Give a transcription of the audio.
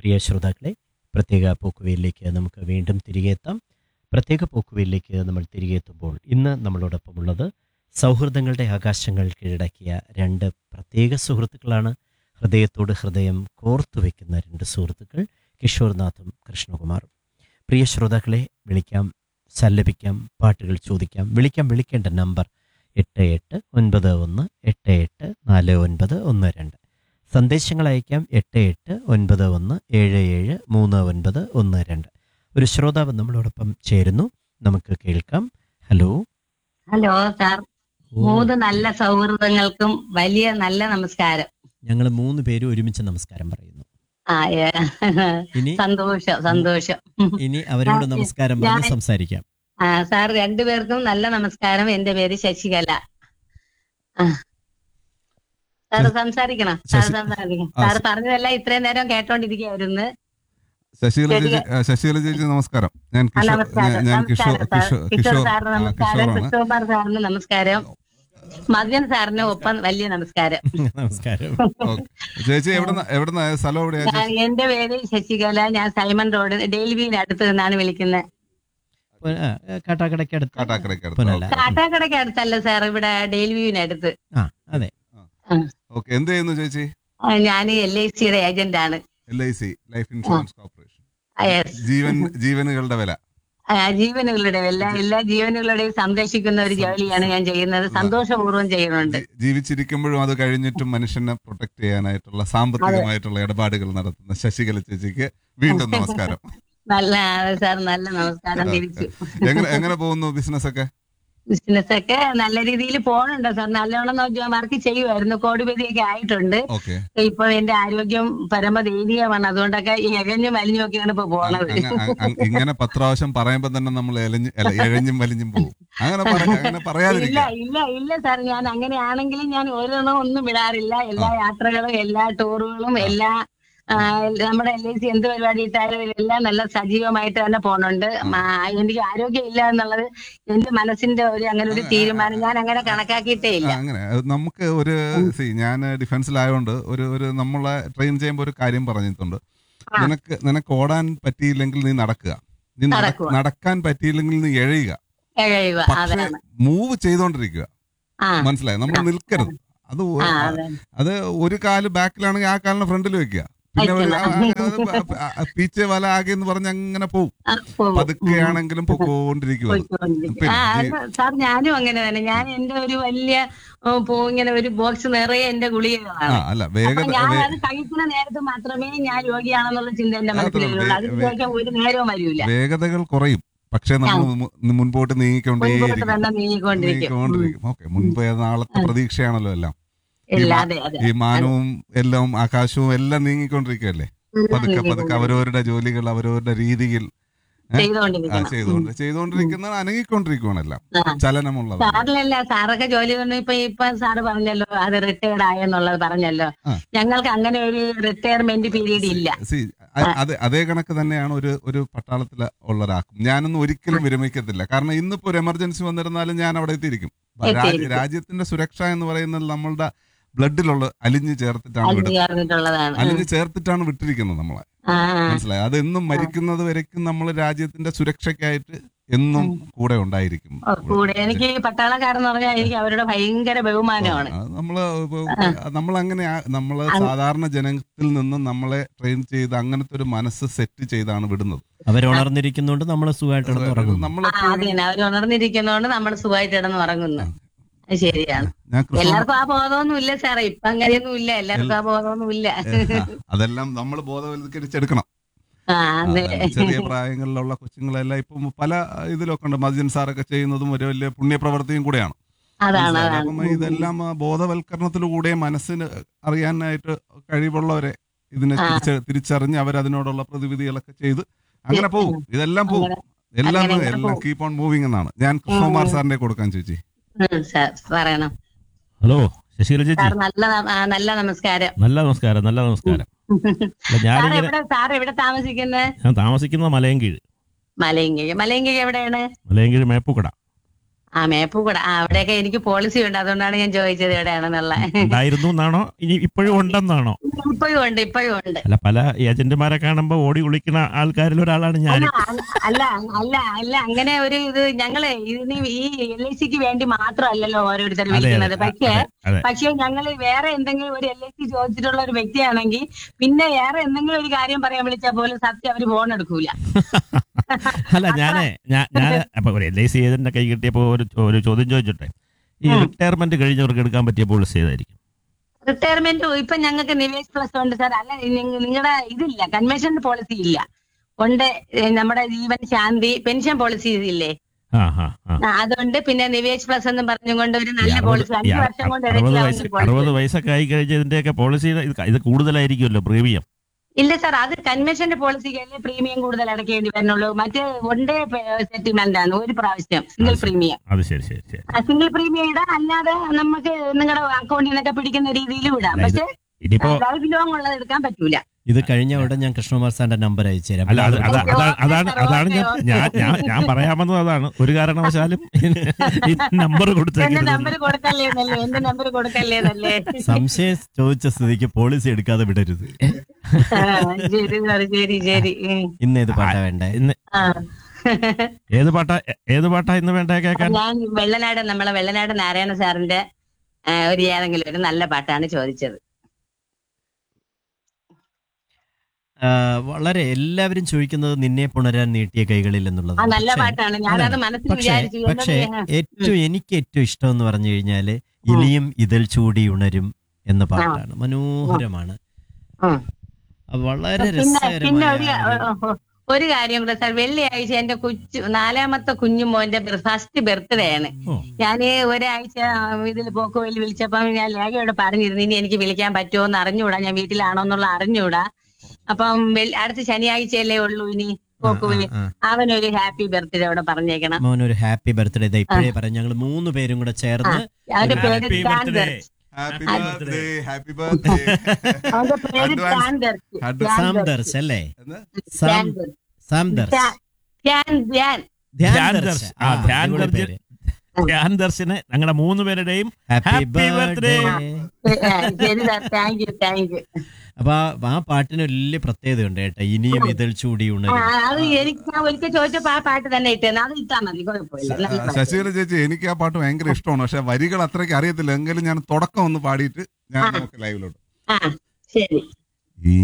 പ്രിയ ശ്രോതാക്കളെ പ്രത്യേക പോക്കുവയിലേക്ക് നമുക്ക് വീണ്ടും തിരികെ എത്താം പ്രത്യേക പോക്കുവയിലേക്ക് നമ്മൾ തിരികെ എത്തുമ്പോൾ ഇന്ന് നമ്മളോടൊപ്പമുള്ളത് സൗഹൃദങ്ങളുടെ ആകാശങ്ങൾ കീഴടക്കിയ രണ്ട് പ്രത്യേക സുഹൃത്തുക്കളാണ് ഹൃദയത്തോട് ഹൃദയം കോർത്തു വയ്ക്കുന്ന രണ്ട് സുഹൃത്തുക്കൾ കിഷോർനാഥും കൃഷ്ണകുമാറും പ്രിയ ശ്രോതാക്കളെ വിളിക്കാം സല്ലപിക്കാം പാട്ടുകൾ ചോദിക്കാം വിളിക്കാം വിളിക്കേണ്ട നമ്പർ എട്ട് എട്ട് ഒൻപത് ഒന്ന് എട്ട് എട്ട് നാല് ഒൻപത് ഒന്ന് രണ്ട് സന്ദേശങ്ങൾ അയക്കാം എട്ട് എട്ട് ഒൻപത് ഒന്ന് ഏഴ് ഏഴ് മൂന്ന് ഒൻപത് ഒന്ന് രണ്ട് ഒരു ശ്രോതാവ് നമ്മളോടൊപ്പം ചേരുന്നു നമുക്ക് കേൾക്കാം ഹലോ ഹലോ സാർ മൂന്ന് നല്ല സൗഹൃദങ്ങൾക്കും വലിയ നല്ല നമസ്കാരം ഞങ്ങൾ മൂന്ന് പേരും ഒരുമിച്ച് നമസ്കാരം പറയുന്നു ആ ഏ, ഇനി സന്തോഷം സന്തോഷം ഇനി അവരോട് ഞാൻ- നമസ്കാരം പറഞ്ഞ് ഞാൻ- സംസാരിക്കാം ആ സാർ രണ്ടുപേർക്കും നല്ല നമസ്കാരം എന്റെ പേര് ശശികല ആ. സാർ സംസാരിക്കണം സാർ ശശി- സംസാരിക്കണം ആ, സാർ ശ- പറഞ്ഞതെല്ലാം ഇത്രയും നേരം കേട്ടോണ്ടിരിക്കുകയായിരുന്നു ശശികല ശരി. ചേച്ചി ആ, ശശികല ചേച്ചി നമസ്കാരം ഞാൻ ആ, കിഷോർ നമസ്കാരം ഞാൻ- ഞാൻ കിഷോർ നമസ്കാരം സാർ കിഷോർ കിഷോർ കിഷോർ സാറിന് ആ, നമസ്കാരം കിഷോറാണ് കൃഷ്ണകുമാർ സാറിന് നമസ്കാരം മദ്യൻ സാറിന് ഒപ്പം വലിയ നമസ്കാരം നമസ്കാരം ഓക്കെ. ചേച്ചി എവിടുന്ന എവിടുന്ന സ്ഥലം എവിടെയാ ഞാൻ ചേച്ചി എന്റെ പേര് ശശികല ഞാൻ സൈമൺ റോഡ് ഡെയിൽവിന് അടുത്ത് നിന്നാണ് വിളിക്കുന്നത് പൊ- ആ, കാട്ടാക്കടയ്ക്കടുത്ത് കാട്ടാക്കടയ്ക്ക് അടുത്ത് പൊന്നല്ല. ഓക്കെ. കാട്ടാക്കടയ്ക്ക് അടുത്തല്ല സാർ ഇവിടെ ഡെയിൽവിന് അടുത്ത് ആ അതെ ഓക്കെ എന്ത് ചെയ്യുന്നു ചേച്ചി ഞാൻ എൽ ഐ സിയുടെ ഏജന്റ് ആണ് L I C life insurance corporation ആ, yes. ജീവൻ ജീവനുകളുടെ വില ആ, ജീവനുകളുടെ എല്ലാ എല്ലാ ജീവനുകളുടെയും സംരക്ഷിക്കുന്ന ഒരു ജോലിയാണ് ഞാൻ ചെയ്യുന്നത് സന്തോഷപൂർവ്വം ചെയ്യുന്നുണ്ട് ജീ- ജീവിച്ചിരിക്കുമ്പോഴും അത് കഴിഞ്ഞിട്ടും മനുഷ്യനെ പ്രൊട്ടക്ട് ചെയ്യാനായിട്ടുള്ള സാമ്പത്തികമായിട്ടുള്ള ഇടപാടുകൾ നടത്തുന്ന ശശികല ചേച്ചിക്ക് വീണ്ടും നമസ്കാരം നല്ല സാർ നല്ല നമസ്കാരം തിരിച്ചു എങ്ങനെ എങ്ങനെ പോകുന്നു ബിസിനസ് ഒക്കെ ബിസിനസ് ഒക്കെ നല്ല രീതിയിൽ പോകണുണ്ട് സാർ നല്ലോണം വർക്ക് ചെയ്യുമായിരുന്നു കോടിപതിയൊക്കെ ആയിട്ടുണ്ട് ഓക്കെ ഇപ്പൊ എന്റെ ആരോഗ്യം പരമദയനീയമാണ് അതുകൊണ്ടൊക്കെ ഈ എഴഞ്ഞു വലിഞ്ഞു നോക്കിയാണ് ഇപ്പൊ പോണത് ഇങ്ങനെ പത്ത് പ്രാവശ്യം പറയുമ്പോ തന്നെ നമ്മൾ എലഞ്ഞ് അല്ല, എഴഞ്ഞും വലിഞ്ഞും പോകും അങ്ങനെ പറ- അങ്ങനെ ഇല്ല പറയാതിരിക്കുക ഇല്ല ഇല്ല സാർ ഞാൻ അങ്ങനെയാണെങ്കിലും ഞാൻ ഒരെണ്ണം ഒന്നും വിടാറില്ല എല്ലാ യാത്രകളും എല്ലാ ടൂറുകളും എല്ലാ ആ, നമ്മുടെ എൽ ഐ സി എന്ത് പരിപാടി ഇട്ടാലും എല്ലാം നല്ല സജീവമായിട്ട് തന്നെ പോണുണ്ട് ആ, എനിക്ക് ആരോഗ്യം ഇല്ല എന്നുള്ളത് എന്റെ മനസ്സിന്റെ ഒരു അങ്ങനെ ഒരു തീരുമാനം ഞാൻ അങ്ങനെ കണക്കാക്കിയിട്ടേ ആ, ഇല്ല അങ്ങനെ അത് നമുക്ക് ഒരു സി ഞാൻ ഡിഫൻസിലായതുകൊണ്ട് ഒരു ഒരു നമ്മളെ ട്രെയിൻ ചെയ്യുമ്പോൾ ഒരു കാര്യം പറഞ്ഞിട്ടുണ്ട് ആ. നിനക്ക് നിനക്ക് ഓടാൻ പറ്റിയില്ലെങ്കിൽ നീ നടക്കുക നീ നട- നടക്കുക. നടക്കാൻ പറ്റിയില്ലെങ്കിൽ നീ എഴയുക എഴയുക പക്ഷെ അതാണ് മൂവ് ചെയ്തോണ്ടിരിക്കുക ആ മനസ്സിലായി നമ്മൾ നിൽക്കരുത് അത് ഒ- ആ അതെ അത് ഒരു കാല് ബാക്കിലാണെങ്കിൽ ആ കാലിനെ ഫ്രണ്ടിൽ വെക്കുക പിന്നെ ഒരു- ആ, ആ, ആ, പീച്ചെ വല ആകെ എന്ന് പറഞ്ഞ് അങ്ങനെ പോകും ആ, പോകും. പതുക്കെയാണെങ്കിലും പൊക്കോണ്ടിരിക്കുക പോയിക്കൊണ്ടിരിക്കും. പിന്നെ ആ ഈ- അത് സാർ ഞാനും അങ്ങനെ തന്നെ ഞാൻ എന്റെ ഒരു വലിയ ഉം, പോ- ഇങ്ങനെ ഒരു ബോക്സ് നിറയെ എന്റെ ആ ഗുളികകളാണ് അല്ല അപ്പൊ വേഗത ഞാൻ വേ- അത് കഴിക്കുന്ന നേരത്ത് മാത്രമേ ഞാൻ രോഗിയാണെന്നുള്ള ചിന്ത എന്റെ അത്രേ മനസ്സിൽ ഉള്ളൂ. വരുള്ളൂ വേ- അതിന് വേ- ശേഷം ഒരു നേരവും വരൂല വേഗതകൾ കുറയും പക്ഷെ നമ്മൾ മു- മുൻപോട്ട് മുൻപോട്ട് നീങ്ങിക്കൊണ്ടേയിരിക്കും തന്നെ നീങ്ങിക്കൊണ്ടിരിക്കും ഉം. നീങ്ങിക്കൊണ്ടിരിക്കും ഓക്കെ മുൻപ് നാളത്തെ പ്രതീക്ഷയാണല്ലോ എല്ലാം ഇല്ല അതെ അതെ ഈ മാനവും എല്ലാം ആകാശവും എല്ലാം നീങ്ങിക്കൊണ്ടിരിക്കുകയല്ലേ പതുക്കെ പതുക്കെ അവരവരുടെ ജോലികൾ അവരവരുടെ രീതിയിൽ ആ, ചെയ്തുകൊണ്ടിരിക്കണം ചെയ്തുകൊണ്ട് ചെയ്തുകൊണ്ടിരിക്കുന്ന അനങ്ങിക്കൊണ്ടിരിക്കുകയാണെല്ലാം ആ. ചലനമുള്ളത് സാറിലല്ല സാറൊക്കെ ജോലി കൊണ്ട് ഇപ്പൊ ഇപ്പൊ സാറ് പറഞ്ഞല്ലോ അത് റിട്ടയർഡ് ആയെന്നുള്ളത് പറഞ്ഞല്ലോ ആ. ഞങ്ങൾക്ക് അങ്ങനെ ഒരു റിട്ടയർമെന്റ് പീരീഡ് ഇല്ല See, അ- അതെ അതേ കണക്ക് തന്നെയാണ് ഒരു ഒരു പട്ടാളത്തിൽ ഉള്ള ഒരാൾക്കും ഞാനൊന്നും ഒരിക്കലും വിരമിക്കത്തില്ല കാരണം ഇന്നിപ്പോ ഒരു എമർജൻസി വന്നിരുന്നാലും ഞാൻ അവിടെ എത്തിയിരിക്കും രാജ്യ- എത്തിയിരിക്കും. രാജ്യത്തിന്റെ സുരക്ഷ എന്ന് പറയുന്നത് നമ്മളുടെ ബ്ലഡിലുള്ള അലിഞ്ഞു ചേർത്തിട്ടാണ് അലിഞ്ഞു വിടുന്നത് ചേർന്നിട്ടുള്ളതാണ് അലിഞ്ഞു ചേർത്തിട്ടാണ് വിട്ടിരിക്കുന്നത് നമ്മളെ ആ ആ. മനസ്സിലായി അത് എന്നും മരിക്കുന്നത് വരയ്ക്കും നമ്മൾ രാജ്യത്തിന്റെ സുരക്ഷയ്ക്കായിട്ട് എന്നും കൂടെ ഉണ്ടായിരിക്കും ഓ, കൂടെ എനിക്ക് ഈ പട്ടാളക്കാരെന്ന് പറഞ്ഞാൽ എനിക്ക് അവരുടെ ഭയങ്കര ബഹുമാനമാണ് അത് നമ്മള് നമ്മൾ അങ്ങനെ നമ്മള് സാധാരണ ജനത്തിൽ നിന്നും നമ്മളെ ട്രെയിൻ ചെയ്ത് അങ്ങനത്തെ ഒരു മനസ്സ് സെറ്റ് ചെയ്താണ് വിടുന്നത് അവരുണർന്നിരിക്കുന്നതുകൊണ്ട് നമ്മൾ സുഖമായിട്ട് കിടന്ന് ഉറങ്ങുന്നു ആ, അത് നമ്മളെപ്പോഴും തന്നെ അവർ ഉണർന്നിരിക്കുന്നതുകൊണ്ട് നമ്മൾ സുഖമായിട്ട് കിടന്ന് ഉറങ്ങുന്നു അത് ശരിയാണ് ഞാൻ കൃഷ്ണ എല്ലാവർക്കും ആ ബോധമൊന്നും ഇല്ല സാറേ ഇപ്പൊ അങ്ങനെയൊന്നും ഇല്ല എല്ലാവർക്കും ആ ബോധമൊന്നും ഇല്ല അതെല്ലാം നമ്മൾ ബോധവൽക്കരിച്ചെടുക്കണം ആ അതെ അതാണ് ചെറിയ പ്രായങ്ങളിലുള്ള കൊച്ചുങ്ങളെല്ലാം ഇപ്പം പല ഇതിലൊക്കെ ഉണ്ട് മദ്യൻ സാറൊക്കെ ചെയ്യുന്നതും ഒരു വലിയ പുണ്യപ്രവൃത്തിയും കൂടെയാണ് അതാണ് മനസ്സിലായോ? അതാണ് അപ്പം ഇതെല്ലാം ആ ബോധവൽക്കരണത്തിലൂടെ മനസ്സിന് അറിയാനായിട്ട് കഴിവുള്ളവരെ ഇതിനെ ആ. തിരിച്ച തിരിച്ചറിഞ്ഞ് അവരതിനോടുള്ള പ്രതിവിധികളൊക്കെ ചെയ്ത് അങ്ങനെ പോകും ഇതെല്ലാം പോകും എല്ലാം അങ്ങനെ അങ്ങനെ എല്ലാം പോകും. കീപ്പ് ഓൺ മൂവിങ് എന്നാണ് ഞാൻ കൃഷ്ണകുമാർ സാറിനെ കൊടുക്കാൻ ചേച്ചി ഉം, സാർ പറയണം ഹലോ ശശികല ചേച്ചി സാർ നല്ല ന- ആ, നല്ല നമസ്കാരം നല്ല നമസ്കാരം നല്ല നമസ്കാരം അല്ല, സാർ ഞാനിങ്ങനെ എവിടെ സാർ എവിടെ താമസിക്കുന്നത് ഞാൻ താമസിക്കുന്ന മലയൻകീഴ് മലയങ്കി മലയങ്കി എവിടെയാണ് മലയൻകീഴ് മേപ്പുക്കട ആ മേപ്പൂക്കട ആ അവിടെയൊക്കെ എനിക്ക് പോളിസി ഉണ്ട് അതുകൊണ്ടാണ് ഞാൻ ചോദിച്ചത് എവിടെയാണെന്നുള്ള ഉണ്ടായിരുന്നു എന്നാണോ ഇനി ഇപ്പോഴും ഉണ്ടെന്നാണോ ഇപ്പോഴും ഉണ്ട് ഇപ്പോഴും ഉണ്ട് അല്ല പല ഏജന്റുമാരെ കാണുമ്പോ ഓടി വിളിക്കുന്ന ആൾക്കാരിൽ ഒരാളാണ് ഞാൻ അല്ല അല്ല അല്ല അല്ല അങ്ങനെ ഒരു ഇത് ഞങ്ങള് ഇതിന് ഈ എൽ ഐ സിക്ക് വേണ്ടി മാത്രമല്ലല്ലോ ഓരോരുത്തർ അതെ വിളിക്കുന്നത് അതെ പക്ഷേ അതെ, അതെ പക്ഷെ ഞങ്ങൾ വേറെ എന്തെങ്കിലും ഒരു എൽ ഐ സി ചോദിച്ചിട്ടുള്ള ഒരു വ്യക്തിയാണെങ്കിൽ പിന്നെ വേറെ എന്തെങ്കിലും ഒരു കാര്യം പറയാൻ വിളിച്ചാൽ പോലും സത്യം അവര് ഫോൺ എടുക്കൂല അല്ല ഞാനേ ഞാൻ ഞാൻ അപ്പൊ ഒരു എൽ ഐ സി ഏജന്റിന്റെ കൈ കിട്ടിയപ്പോ ഒരു ഒരു ചോദ്യം ചോദിച്ചോട്ടെ ഈ ഉം. റിട്ടയർമെന്റ് കഴിഞ്ഞവർക്ക് എടുക്കാൻ പറ്റിയ പോളിസി ഏതായിരിക്കും റിട്ടയർമെന്റ് ഇപ്പൊ ഞങ്ങൾക്ക് നിവേശ് പ്ലസ് ഉണ്ട് സാർ അല്ല നിങ്ങളുടെ ഇതില്ല കൺവെൻഷൻ പോളിസി ഇല്ല ഉണ്ട് ഏ, നമ്മുടെ ജീവൻ ശാന്തി പെൻഷൻ പോളിസി ഇല്ലേ ആ ആ ആ ആ, അതുകൊണ്ട് പിന്നെ നിവേശ് പ്ലസ് എന്ന് പറഞ്ഞുകൊണ്ട് ഒരു ഈ നല്ല അറുപത് പോളിസി ഈ അഞ്ചു അറു- വർഷം കൊണ്ട് അറുപത് ഇടയ്ക്ക് വയസ്സ് അവർക്ക് അറുപത് policy. വയസ്സൊക്കെ ആയി കഴിഞ്ഞ ഇതിന്റെയൊക്കെ പോളിസി ഇത് ഇത് കൂടുതലായിരിക്കുമല്ലോ പ്രീമിയം ഇല്ല സാർ അത് കൺവെൻഷന്റെ പോളിസിക്കല്ലേ പ്രീമിയം കൂടുതൽ അടയ്ക്കേണ്ടി വരുന്നുള്ളൂ മറ്റേ വൺഡേ സെറ്റിൽമെന്റ് ആണ് ഒരു പ്രാവശ്യം സിംഗിൾ പ്രീമിയം അത് ശരി ശരി ശരി സിംഗിൾ പ്രീമിയം ഇടാം അല്ലാതെ നമുക്ക് നിങ്ങളുടെ അക്കൗണ്ടിൽ നിന്നൊക്കെ പിടിക്കുന്ന രീതിയിലും ഇടാം അല്ല, ഇത് പക്ഷെ ഇനിയിപ്പോ ലൈഫ് ലോങ് ഉള്ളത് എടുക്കാൻ പറ്റൂല ഇത് കഴിഞ്ഞ ഉടൻ ഞാൻ കൃഷ്ണകുമാർ സാറിന്റെ നമ്പർ അയച്ചു തരാം അല്ല അത് അതാ- ഓക്കേ, അതാ- ഓക്കേ, അതാണ് സാർ, അതാണ് ഞാൻ ഓക്കേ, ഞാൻ ഞാൻ ഞാൻ പറയാമെന്നത് അതാണ് ഒരു കാരണവശാലും ഈ നമ്പർ എന്റെ കൊടുത്തേക്കരുത് നമ്പർ കൊടുക്കല്ലേ എന്നല്ലേ എന്റെ നമ്പർ കൊടുക്കല്ലേ എന്നല്ലേ സംശയം ചോദിച്ച സ്ഥിതിക്ക് പോളിസി എടുക്കാതെ വിടരുത് ആ, ശരി സാർ ശരി ശരി ഉം. ഇന്ന് ഏത് പാട്ടാ വേണ്ടേ ഇന്ന് ആ. ഏത് പാട്ടാ ഏത് പാട്ടാ ഇന്ന് വേണ്ട കേൾക്കാൻ ഞാൻ വെള്ളനാട് നമ്മളെ വെള്ളനാട് നാരായണ സാറിന്റെ ആ, ഒരു ഏതെങ്കിലും ഒരു നല്ല പാട്ടാണ് ചോദിച്ചത് ആ, വളരെ എല്ലാവരും ചോദിക്കുന്നത് നിന്നെ പുണരാൻ നീട്ടിയ കൈകളിൽ എന്നുള്ളത് ആ നല്ല പാട്ടാണ് ഞാനത് മനസ്സിൽ പക്ഷേ വിചാരിച്ചു പക്ഷേ എന്നോട് ഏറ്റവും എനിക്ക് ഏറ്റവും ഇഷ്ടം എന്ന് പറഞ്ഞു കഴിഞ്ഞാല് ഇനിയും ഇതിൽ ചൂടി ഉണരും എന്ന പാട്ടാണ് മനോഹരമാണ് ഉം. അത് വളരെ പിന്നെ പിന്നെ ഒരു രസകരമായ ഒരു കാര്യം കൂടെ സാർ വെള്ളിയാഴ്ച എന്റെ കൊച്ചു നാലാമത്തെ കുഞ്ഞുമോന്റെ ഫസ്റ്റ് ബർത്ത്ഡേ ആണ് ഓ. ഞാന് ഒരാഴ്ച ഇതിൽ പോക്കുവല്ലി വിളിച്ചപ്പം ഞാൻ ലേഖയോട് പറഞ്ഞിരുന്നു ഇനി എനിക്ക് വിളിക്കാൻ പറ്റുമോ എന്ന് അറിഞ്ഞൂടാ ഞാൻ വീട്ടിലാണോ എന്നുള്ള അറിഞ്ഞൂടാ അപ്പം വെള്ളി- അടുത്ത ശനിയാഴ്ചയല്ലേ ഉള്ളൂ ഇനി പോക്കുവല്ലി ആ, ആ. അവനൊരു ഹാപ്പി ബർത്ത്ഡേ അവിടെ പറഞ്ഞേക്കണം മോൻ ഒരു ഹാപ്പി ബർത്ത്ഡേ ഇതാ ഇപ്പോഴേ പറഞ്ഞു ഞങ്ങൾ മൂന്ന് പേരും കൂടെ ചേർന്ന് അവന്റെ പേര് Happy ചാൻദർ birthday. ഹാപ്പി അത് ബർത്ത്ഡേ ഹാപ്പി ബർത്ത്ഡേ അവന്റെ പേര് Advance. ചാൻദർ Advance. സാംദർശ് അല്ലേ എന്ന്? സാം ചാൻദർ സാംദർശ് ധ്യാൻ ധ്യാൻ ധ്യാൻ ധ്യാൻ ദർശ്. ദർശ്. ആ, ആ, ധ്യാൻ അടിപൊളി ദർശ്. പേര്. ധ്യാൻ ദർശന് ഞങ്ങളുടെ മൂന്ന് പേരുടെയും ഹാപ്പി Happy ബർത്ത്ഡേ birthday. ശരി sir thank you thank you അപ്പൊ ആ- ആ പാട്ടിന് വലിയ പ്രത്യേകതയുണ്ട് കേട്ടോ ഇനിയും ഇതിൽ ചൂടി ആ, ഉണരും അത് എനിക്ക് ഞാൻ ഒരിക്കൽ ചോദിച്ചപ്പോ ആ പാട്ട് തന്നെ ഇട്ടേന്ന് അത് ഇട്ടാ മതി കുഴപ്പമില്ല നല്ല പാട്ട്. ശശികല ചേച്ചി എനിക്ക് ആ പാട്ട് ഭയങ്കര ഇഷ്ടമാണ് പക്ഷെ വരികൾ അത്രയ്ക്ക് അറിയത്തില്ല എങ്കിലും ഞാൻ തുടക്കം ഒന്ന് പാടിയിട്ട് ഞാൻ നമുക്ക് ലൈവിലോട്ട് ആ ശരി ഈ